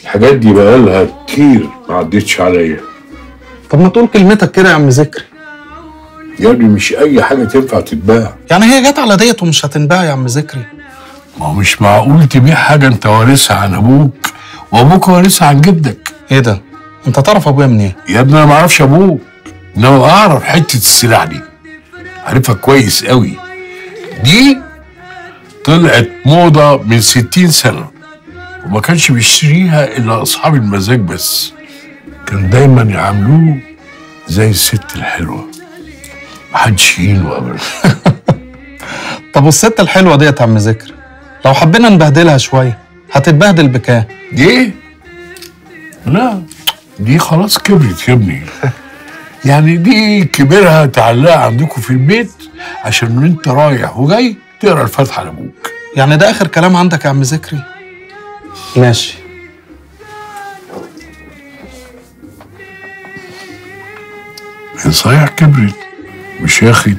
الحاجات دي بقالها كتير ما عدتش عليا طب ما تقول كلمتك كده يا عم ذكري يا ابني مش اي حاجه تنفع تتباع يعني هي جت على ديت ومش هتنباع يا عم ذكري ما هو مش معقول تبيع حاجه انت وارثها عن ابوك وابوك وارثها عن جدك ايه ده انت تعرف ابويا منين يا ابني انا ما اعرفش ابوك انما اعرف حته السلاح دي عارفها كويس قوي دي طلعت موضه من ستين سنه وما كانش بيشتريها الا اصحاب المزاج بس كان دايما يعاملوه زي الست الحلوه محدش يهينه ابدا طب والست الحلوه ديت يا عم ذكري لو حبينا نبهدلها شويه هتتبهدل بكام دي لا دي خلاص كبرت يا ابني يعني دي كبرها تعلقها عندكم في البيت عشان انت رايح وجاي تقرا الفاتحه لابوك يعني ده اخر كلام عندك يا عم ذكري ماشي هي صحيح كبرت مش ياخد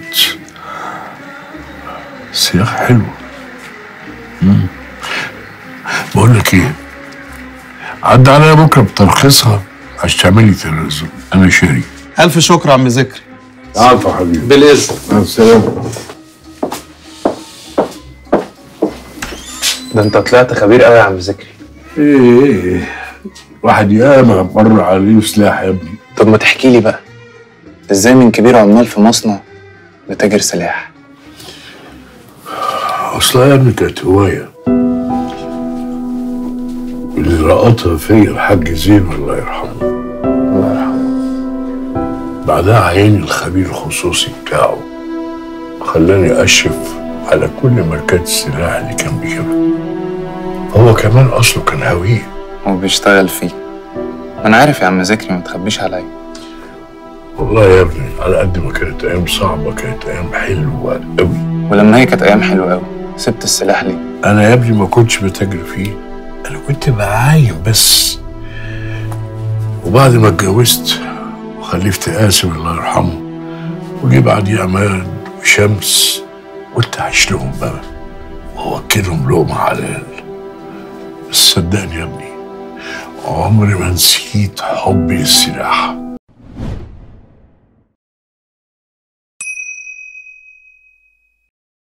سياخ حلو مم. بقول لك ايه عدى عليا بكره بترخيصها عشان تعملي تلازم انا شاري الف شكر يا عم ذكري عارفه يا حبيبي بالاذن مع السلامه ده انت طلعت خبير قوي يا عم ذكري ايه ايه واحد ياما مر عليه سلاح يا ابني طب ما تحكي لي بقى ازاي من كبير عمال في مصنع لتاجر سلاح اصلا يا ابني كانت هوايه اللي لقطها فيا الحاج زين الله يرحمه الله يرحمه بعدها عيني الخبير الخصوصي بتاعه خلاني اشرف على كل ماركات السلاح اللي كان بيجيبها هو كمان اصله كان هويه هو بيشتغل فيه انا عارف يا عم ذكري ما تخبيش عليا والله يا ابني على قد ما كانت ايام صعبه كانت ايام حلوه قوي ولما هي كانت ايام حلوه قوي سبت السلاح ليه انا يا ابني ما كنتش بتاجر فيه انا كنت بعاين بس وبعد ما اتجوزت وخلفت قاسم الله يرحمه وجي بعديه عماد وشمس قلت اعيش لهم بقى واوكلهم لقمه حلال بس صدقني يا ابني عمري ما نسيت حبي للسلاح